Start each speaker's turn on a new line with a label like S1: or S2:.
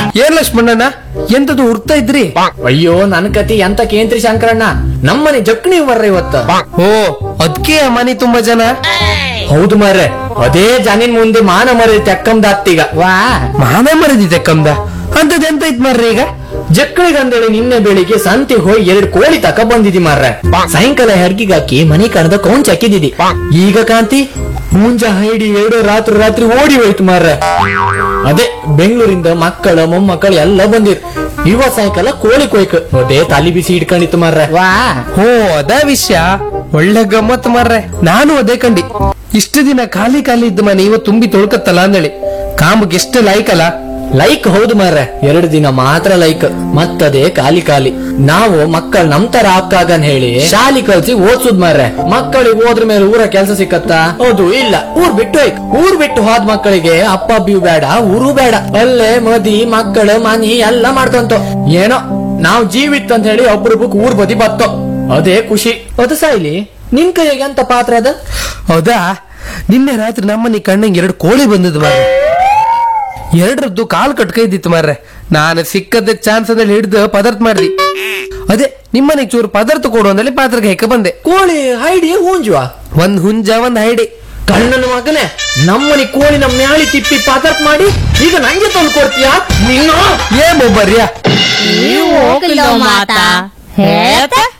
S1: ಏನ್ ಲಕ್ಷ್ಮಣ್ಣನ ಎಂತದು ಹುಡ್ತಾ ಇದ್ರಿ
S2: ಅಯ್ಯೋ ನನ್ ಕತಿ ಎಂತ ಕೇಂದ್ರಿ ಶಂಕರಣ್ಣ ನಮ್ಮನೆ ಜಕ್ಣಿ ಬರ್ರ ಇವತ್ತ
S1: ಓ ಅದ್ಕೆ ಆ ಮನೆ ತುಂಬಾ ಜನ
S2: ಹೌದು ಮಾರ್ರೆ ಅದೇ ಜನಿನ್ ಮುಂದೆ ಮಾನ ಮರಿ ತೆಕ್ಕಂದಾತ್ತೀಗ ವಾ
S1: ಮಾನ ಮರದಿದೆ ಕಮ್ದ ಅಂತದ್ ಎಂತ ಇತ್ ಮಾರ್ರಿ ಈಗ
S2: ಜಕ್ಕಳಿಗಂದೇಳಿ ನಿನ್ನೆ ಬೆಳಿಗ್ಗೆ ಸಂತೆ ಹೋಗಿ ಎರಡು ಕೋಳಿ ತಕ ಬಂದಿದಿ ಮಾರ್ರೆ ಸಾಯಂಕಾಲ ಹೆಡ್ಗಿಗೆ ಹಾಕಿ ಮನೆ ಕಣದ ಕೌಂಚ್ ಹಾಕಿದಿದಿ ಈಗ ಕಾಂತಿ ಮುಂಜ ಹೈಡಿ ಎರಡು ರಾತ್ರಿ ರಾತ್ರಿ ಓಡಿ ಹೋಯ್ತು ಮಾರ್ರೆ ಅದೇ ಬೆಂಗಳೂರಿಂದ ಮಕ್ಕಳ ಮೊಮ್ಮಕ್ಕಳು ಎಲ್ಲ ಬಂದಿರ್ ಇವ ಸಾಯಂಕಾಲ ಕೋಳಿ ಕೊಯ್ಕ ಅದೇ ತಲಿ ಬಿಸಿ ಇಟ್ಕೊಂಡಿತ್ತು ಮಾರ್ರೆ ವಾ
S1: ಓ ಅದ ವಿಷಯ ಒಳ್ಳೆ ಗಮ್ಮತ್ ಮಾರ್ರೆ ನಾನು ಅದೇ ಕಂಡಿ ಇಷ್ಟು ದಿನ ಖಾಲಿ ಖಾಲಿ ಇದ್ದ ಮನೆ ಇವ ತುಂಬಿ ತೊಳ್ಕತ್ತಲ್ಲ ಅಂದೇಳಿ ಕಾಂಬಕ್ಕೆ ಎಷ್ಟು ಲಾಯ್ಕಲ್ಲ
S2: ಲೈಕ್ ಹೌದು ಮಾರ್ರೆ ಎರಡು ದಿನ ಮಾತ್ರ ಲೈಕ್ ಮತ್ತದೇ ಖಾಲಿ ಖಾಲಿ ನಾವು ಮಕ್ಕಳು ನಮ್ ತರ ಆಗ್ತಾಗನ್ ಹೇಳಿ ಶಾಲಿ ಕಲ್ಸಿ ಓದ್ಸುದ್ ಮಾರ್ರೆ ಮಕ್ಕಳಿಗೆ ಹೋದ್ರ ಮೇಲೆ ಊರ ಕೆಲಸ ಸಿಕ್ಕತ್ತಾ ಹೌದು ಇಲ್ಲ ಊರ್ ಬಿಟ್ಟು ಹೋಯ್ಕ್ ಊರ್ ಬಿಟ್ಟು ಹೋದ್ ಮಕ್ಕಳಿಗೆ ಅಪ್ಪ ಅಬ್ಬಿಯು ಬೇಡ ಊರು ಬೇಡ ಅಲ್ಲೇ ಮದಿ ಮಕ್ಕಳು ಮನಿ ಎಲ್ಲ ಮಾಡ್ಕೊಂತ ಏನೋ ನಾವ್ ಜೀವಿತ್ ಅಂತ ಹೇಳಿ ಒಬ್ರೊಬ್ಬಕ್ ಊರ್ ಬದಿ ಬತ್ತೋ ಅದೇ ಖುಷಿ ಅದು ಸಾಯ್ಲಿ ನಿನ್ ಕೈಗೆ ಎಂತ ಪಾತ್ರ ಅದ
S1: ಹೌದಾ ನಿನ್ನೆ ರಾತ್ರಿ ನಮ್ಮನೆ ಕಣ್ಣಂಗೆ ಎರಡು ಕೋಳಿ ಬಂದದ್ದು ಮಾರ್ರೆ ಎರಡರದ್ದು ಕಾಲ್ ಕಟ್ಕೈದಿತ್ತು ಮಾರ್ರೆ ನಾನು ಸಿಕ್ಕದ ಚಾನ್ಸ್ ಅಂದ್ರೆ ಹಿಡಿದು ಪದಾರ್ಥ ಮಾಡ್ದಿ ಅದೇ ನಿಮ್ಮನೆಗೆ ಚೂರು ಪದಾರ್ಥ ಕೊಡು ಅಂದಲ್ಲಿ ಪಾತ್ರಕ್ಕೆ ಹೆಕ್ಕ ಬಂದೆ
S2: ಕೋಳಿ ಹೈಡಿ ಹೂಂಜುವ
S1: ಒಂದ್ ಹುಂಜ ಒಂದ್ ಹೈಡಿ
S2: ಕಣ್ಣನ ಮಗನೇ ನಮ್ಮನಿ ಕೋಳಿನ ಮ್ಯಾಳಿ ತಿಪ್ಪಿ ಪದಾರ್ಥ ಮಾಡಿ ಈಗ ನಂಗೆ ತಂದು ಕೊಡ್ತೀಯಾ ನೀನು
S1: ಏ ಮೊಬ್ಬರ್ಯಾ
S3: ನೀವು ಹೋಗಿಲ್ಲ ಮಾತಾ ಹೇಳ್ತಾ